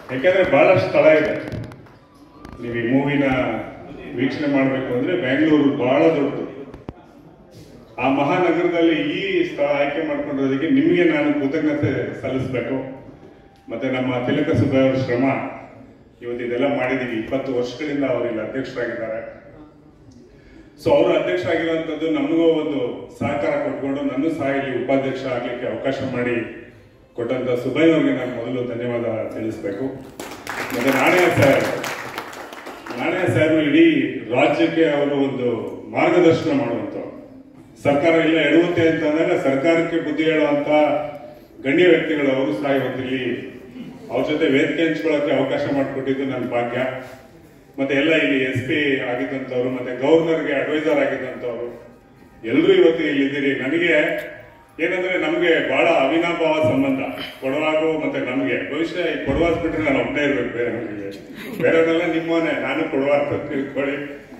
ಯಾಕೆಂದ್ರೆ ಬಹಳಷ್ಟು ಸ್ಥಳ ಇದೆ ನೀವು ಈ ಮೂವಿನ ವೀಕ್ಷಣೆ ಮಾಡಬೇಕು ಅಂದ್ರೆ ಬೆಂಗಳೂರು ಬಹಳ ದೊಡ್ಡದು ಆ ಮಹಾನಗರದಲ್ಲಿ ಈ ಸ್ಥಳ ಆಯ್ಕೆ ಮಾಡ್ಕೊಂಡಿರೋದಕ್ಕೆ ನಿಮಗೆ ನಾನು ಕೃತಜ್ಞತೆ ಸಲ್ಲಿಸಬೇಕು ಮತ್ತೆ ನಮ್ಮ ತಿಲಕ ಸುಬ್ಬಯ್ಯ ಅವ್ರ ಶ್ರಮ ಇವತ್ತು ಇದೆಲ್ಲ ಮಾಡಿದೀವಿ ಇಪ್ಪತ್ತು ವರ್ಷಗಳಿಂದ ಅವರು ಇಲ್ಲಿ ಅಧ್ಯಕ್ಷರಾಗಿದ್ದಾರೆ ಸೊ ಅವರು ಅಧ್ಯಕ್ಷರಾಗಿರುವಂತದ್ದು ನಮಗೂ ಒಂದು ಸಹಕಾರ ಕೊಟ್ಕೊಂಡು ನನ್ನ ಸಹ ಇಲ್ಲಿ ಉಪಾಧ್ಯಕ್ಷ ಆಗ್ಲಿಕ್ಕೆ ಅವಕಾಶ ಮಾಡಿ ಕೊಟ್ಟಂತ ಸುಬ್ಬಯ್ಯ ಅವ್ರಿಗೆ ನಾನು ಮೊದಲು ಧನ್ಯವಾದ ತಿಳಿಸ್ಬೇಕು ಮತ್ತೆ ನಾಣಯ ಸಾಹೇಬ್ ನಾಣಯ ಸಾಹೇಬರು ಇಡೀ ರಾಜ್ಯಕ್ಕೆ ಅವರು ಒಂದು ಮಾರ್ಗದರ್ಶನ ಮಾಡುವಂತವ್ರು ಸರ್ಕಾರ ಇಲ್ಲ ಎಡುವಂತೆ ಅಂತ ಅಂದಾಗ ಸರ್ಕಾರಕ್ಕೆ ಬುದ್ಧಿ ಹೇಳುವಂತ ಗಣ್ಯ ವ್ಯಕ್ತಿಗಳು ಅವರು ಸಹ ಇವತ್ತಿಲ್ಲಿ ಅವ್ರ ಜೊತೆ ವೇದಿಕೆ ಹಂಚ್ಕೊಳ್ಳೋಕೆ ಅವಕಾಶ ಮಾಡಿಕೊಟ್ಟಿದ್ದು ನನ್ನ ಭಾಗ್ಯ ಮತ್ತೆ ಎಲ್ಲ ಇಲ್ಲಿ ಎಸ್ ಪಿ ಆಗಿದ್ದಂಥವ್ರು ಮತ್ತೆ ಗವರ್ನರ್ಗೆ ಅಡ್ವೈಸರ್ ಆಗಿದ್ದಂಥವ್ರು ಎಲ್ಲರೂ ಇವತ್ತು ಇಲ್ಲಿದ್ದೀರಿ ನನಗೆ ಏನಂದ್ರೆ ನಮ್ಗೆ ಬಹಳ ಅವಿನಾಭಾವ ಸಂಬಂಧ ಕೊಡವಾಗು ಮತ್ತೆ ನಮ್ಗೆ ಬಹುಶಃ ಈ ಕೊಡವಾಸ್ ಬಿಟ್ರೆ ನಾನು ಒಬ್ಬನೇ ಇರ್ಬೇಕು ಬೇರೆ ಮನೆಗೆ ಬೇರೆಯವರೆಲ್ಲ ನಿಮ್ಮನೆ ನಾನು ಕೊಡವಾಸ್ ಅಂತ ತಿಳ್ಕೊಳ್ಳಿ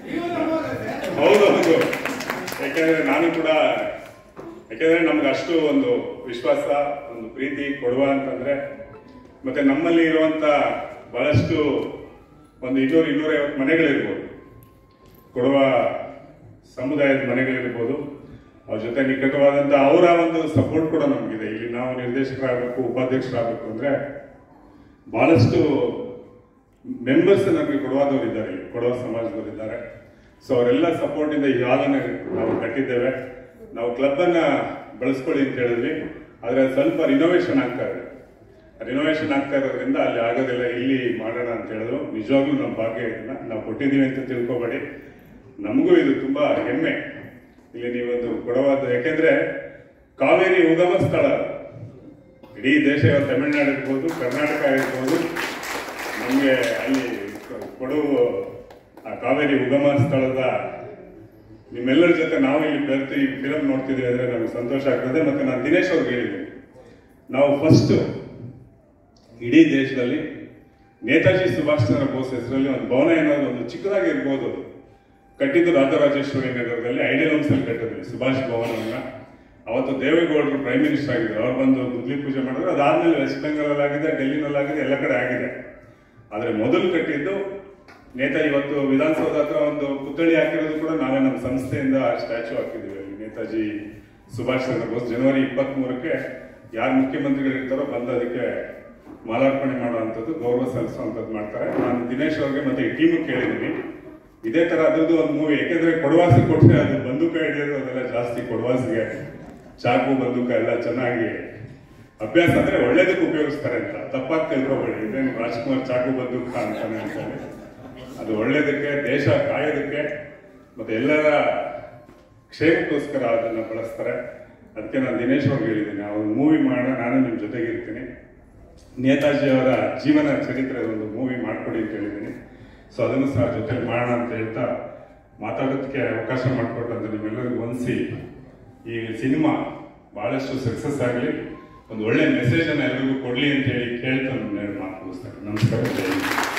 ಹೌದು ಹೌದು ಯಾಕಂದ್ರೆ ನಾನು ಕೂಡ ಯಾಕಂದ್ರೆ ನಮ್ಗೆ ಅಷ್ಟು ಒಂದು ವಿಶ್ವಾಸ ಒಂದು ಪ್ರೀತಿ ಕೊಡುವ ಅಂತಂದ್ರೆ ಮತ್ತೆ ನಮ್ಮಲ್ಲಿ ಇರುವಂತ ಬಹಳಷ್ಟು ಒಂದು ಇನ್ನೂರು ಇನ್ನೂರೈವತ್ತು ಮನೆಗಳಿರ್ಬೋದು ಕೊಡುವ ಸಮುದಾಯದ ಮನೆಗಳಿರ್ಬೋದು ಅವ್ರ ಜೊತೆ ನಿಕಟವಾದಂತ ಅವರ ಒಂದು ಸಪೋರ್ಟ್ ಕೂಡ ನಮಗಿದೆ ಇಲ್ಲಿ ನಾವು ನಿರ್ದೇಶಕರಾಗಬೇಕು ಉಪಾಧ್ಯಕ್ಷರಾಗಬೇಕು ಅಂದ್ರೆ ಬಹಳಷ್ಟು ಮೆಂಬರ್ಸ್ ನಮಗೆ ಕೊಡುವಾದವರು ಇದ್ದಾರೆ ಇಲ್ಲಿ ಕೊಡುವ ಸಮಾಜದವರು ಇದ್ದಾರೆ ಸೊ ಅವರೆಲ್ಲ ಸಪೋರ್ಟ್ ಇಂದ ಈ ಹಾಲನ್ನ ನಾವು ಕಟ್ಟಿದ್ದೇವೆ ನಾವು ಕ್ಲಬ್ ಅನ್ನ ಬಳಸ್ಕೊಳ್ಳಿ ಅಂತ ಹೇಳಿದ್ವಿ ಆದ್ರೆ ಸ್ವಲ್ಪ ರಿನೋವೇಷನ್ ಆಗ್ತಾ ಇದೆ ರಿನೋವೇಷನ್ ಆಗ್ತಾ ಇರೋದ್ರಿಂದ ಅಲ್ಲಿ ಆಗೋದಿಲ್ಲ ಇಲ್ಲಿ ಮಾಡೋಣ ಅಂತ ಹೇಳಿದ್ರು ನಿಜವಾಗ್ಲೂ ನಮ್ಮ ಭಾಗ್ಯ ಇದನ್ನ ನಾವು ಕೊಟ್ಟಿದ್ದೀವಿ ಅಂತ ತಿಳ್ಕೊಬೇಡಿ ನಮಗೂ ಇದು ತುಂಬಾ ಹೆಮ್ಮೆ ಇಲ್ಲಿ ನೀವೊಂದು ಕೊಡವಾದ ಯಾಕೆಂದ್ರೆ ಕಾವೇರಿ ಉಗಮ ಸ್ಥಳ ಅದು. ಇಡೀ ದೇಶ ಇವತ್ತು ತಮಿಳುನಾಡು ಇರ್ಬೋದು ಕರ್ನಾಟಕ ಇರ್ಬೋದು ನಮಗೆ ಅಲ್ಲಿ ಕೊಡವು ಆ ಕಾವೇರಿ ಉಗಮ ಸ್ಥಳದ ನಿಮ್ಮೆಲ್ಲರ ಜೊತೆ ನಾವು ಇಲ್ಲಿ ಬೆರೆತು ಈ ಫಿಲಮ್ ನೋಡ್ತಿದ್ದೀವಿ ಅಂದ್ರೆ ನಮ್ಗೆ ಸಂತೋಷ ಆಗ್ತದೆ ಮತ್ತೆ ನಾನು ದಿನೇಶ್ ಅವ್ರಿಗೆ ಹೇಳಿದ್ದೀನಿ ನಾವು ಫಸ್ಟ್ ಇಡೀ ದೇಶದಲ್ಲಿ ನೇತಾಜಿ ಸುಭಾಷ್ ಚಂದ್ರ ಬೋಸ್ ಹೆಸರಲ್ಲಿ ಒಂದು ಭವನ ಏನಾದ್ರು ಒಂದು ಚಿಕ್ಕದಾಗಿ ಇರ್ಬೋದು ಅದು ಕಟ್ಟಿದ್ದು ರಾಜರಾಜೇಶ್ವರಿ ನಗರದಲ್ಲಿ ಐಡಿಯಲ್ ಹೋಮ್ಸ್ ಅಲ್ಲಿ ಕಟ್ಟಿದ್ವಿ ಸುಭಾಷ್ ಭವನವನ್ನ ಅವತ್ತು ದೇವೇಗೌಡರು ಪ್ರೈಮ್ ಮಿನಿಸ್ಟರ್ ಆಗಿದ್ರು ಅವ್ರು ಬಂದು ಗುದ್ಲಿ ಪೂಜೆ ಮಾಡಿದ್ರು ಅದಾದ್ಮೇಲೆ ವೆಸ್ಟ್ ಬೆಂಗಾಲ್ ಆಗಿದೆ ಡೆಲ್ಲಿನಲ್ಲಾಗಿದೆ ಎಲ್ಲ ಕಡೆ ಆಗಿದೆ ಆದ್ರೆ ಮೊದಲು ಕಟ್ಟಿದ್ದು ನೇತಾಜಿ ಇವತ್ತು ವಿಧಾನಸೌಧ ಹತ್ರ ಒಂದು ಪುತ್ಥಳಿ ಹಾಕಿರೋದು ಕೂಡ ನಾವೇ ನಮ್ಮ ಸಂಸ್ಥೆಯಿಂದ ಸ್ಟ್ಯಾಚು ಹಾಕಿದ್ದೀವಿ ಅಲ್ಲಿ ನೇತಾಜಿ ಸುಭಾಷ್ ಚಂದ್ರ ಬೋಸ್ ಜನವರಿ ಇಪ್ಪತ್ತ್ ಮೂರಕ್ಕೆ ಯಾರು ಮುಖ್ಯಮಂತ್ರಿಗಳಿರ್ತಾರೋ ಬಂದು ಅದಕ್ಕೆ ಮಾಲಾರ್ಪಣೆ ಮಾಡುವಂಥದ್ದು ಗೌರವ ಸಲ್ಲಿಸುವಂಥದ್ದು ಮಾಡ್ತಾರೆ ನಾನು ದಿನೇಶ್ ಅವ್ರಿಗೆ ಮತ್ತೆ ಈ ಟೀಮ್ ಕೇಳಿದ್ದೀನಿ ಇದೇ ತರ ಅದ್ರದ್ದು ಒಂದು ಮೂವಿ ಯಾಕೆಂದ್ರೆ ಕೊಡವಾಸಿ ಕೊಟ್ಟರೆ ಅದು ಬಂದೂಕ ಹಿಡಿಯೋದು ಅದೆಲ್ಲ ಜಾಸ್ತಿ ಕೊಡವಾಸಿಗೆ ಚಾಕು ಬಂದೂಕ ಎಲ್ಲ ಚೆನ್ನಾಗಿ ಅಭ್ಯಾಸ ಅಂದ್ರೆ ಒಳ್ಳೇದಕ್ಕೆ ಉಪಯೋಗಿಸ್ತಾರೆ ಅಂತ ತಪ್ಪಾಗಿ ತಿಳ್ಕೊಬೇಡಿ ಇದೇನು ರಾಜ್ಕುಮಾರ್ ಚಾಕು ಬಂದೂಕ ಅಂತಾನೆ ಅಂತಾನೆ ಅದು ಒಳ್ಳೇದಕ್ಕೆ ದೇಶ ಕಾಯೋದಕ್ಕೆ ಮತ್ತೆ ಎಲ್ಲರ ಕ್ಷೇಮಕ್ಕೋಸ್ಕರ ಅದನ್ನ ಬಳಸ್ತಾರೆ ಅದಕ್ಕೆ ನಾನು ದಿನೇಶ್ ಅವ್ರಿಗೆ ಹೇಳಿದ್ದೀನಿ ಅವ್ರು ಮೂವಿ ಮಾಡೋಣ ನಾನು ನಿಮ್ಮ ಜೊತೆಗೆ ಇರ್ತೀನಿ ನೇತಾಜಿ ಅವರ ಜೀವನ ಚರಿತ್ರೆ ಒಂದು ಮೂವಿ ಮಾಡ್ಕೊಡಿ ಅಂತ ಹೇಳಿದ್ದೀನಿ ಸೊ ಅದನ್ನು ಸಹ ಜೊತೆ ಮಾಡೋಣ ಅಂತ ಹೇಳ್ತಾ ಮಾತಾಡೋದಕ್ಕೆ ಅವಕಾಶ ಮಾಡಿಕೊಟ್ಟಂತ ನಿಮ್ಮೆಲ್ಲರಿಗೂ ಹೊಂದಿಸಿ ಈ ಸಿನಿಮಾ ಬಹಳಷ್ಟು ಸಕ್ಸಸ್ ಆಗಲಿ ಒಂದು ಒಳ್ಳೆ ಮೆಸೇಜ್ ಅನ್ನ ಎಲ್ಲರಿಗೂ ಕೊಡ್ಲಿ ಅಂತ ಹೇಳಿ ಕೇಳ್ತಾ ನನ್ನ ಮಾತು ಮುಗಿಸ್ತೇನೆ ನಮಸ್ಕಾರ ಜೈ ಹಿಂದ್.